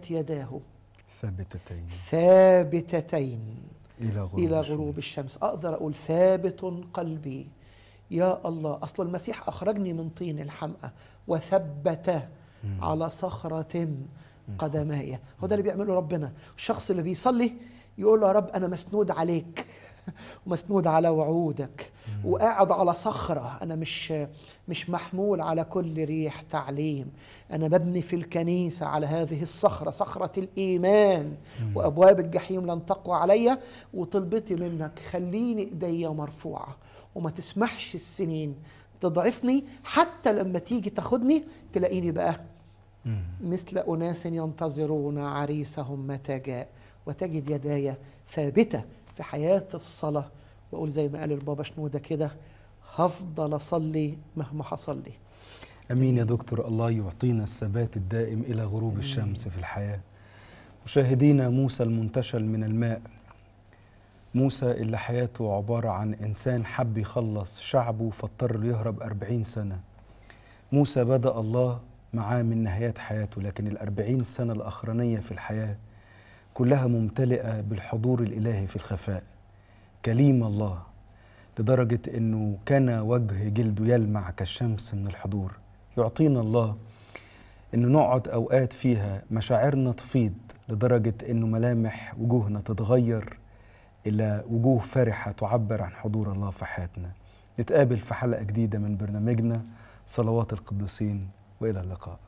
كانت يداه ثابتتين ثابتتين إلى غروب, إلى الشمس. غروب الشمس أقدر أقول ثابت قلبي يا الله أصل المسيح أخرجني من طين الحمأة وثبت مم. على صخرة قدماي هو ده اللي بيعمله ربنا الشخص اللي بيصلي يقول له يا رب أنا مسنود عليك ومسنود على وعودك وقاعد على صخرة أنا مش مش محمول على كل ريح تعليم أنا ببني في الكنيسة على هذه الصخرة صخرة الإيمان وأبواب الجحيم لن تقوى عليا وطلبتي منك خليني إيديا مرفوعة وما تسمحش السنين تضعفني حتى لما تيجي تاخدني تلاقيني بقى مم. مثل أناس ينتظرون عريسهم متى جاء وتجد يداي ثابتة في حياة الصلاة وأقول زي ما قال البابا شنودة كده هفضل أصلي مهما حصل لي امين يا دكتور الله يعطينا الثبات الدائم الى غروب الشمس في الحياه مشاهدينا موسى المنتشل من الماء موسى اللي حياته عباره عن انسان حب يخلص شعبه فاضطر يهرب أربعين سنه موسى بدا الله معاه من نهايات حياته لكن الأربعين سنه الاخرانيه في الحياه كلها ممتلئه بالحضور الالهي في الخفاء كليم الله لدرجة أنه كان وجه جلده يلمع كالشمس من الحضور يعطينا الله أنه نقعد أوقات فيها مشاعرنا تفيض لدرجة أنه ملامح وجوهنا تتغير إلى وجوه فرحة تعبر عن حضور الله في حياتنا نتقابل في حلقة جديدة من برنامجنا صلوات القديسين وإلى اللقاء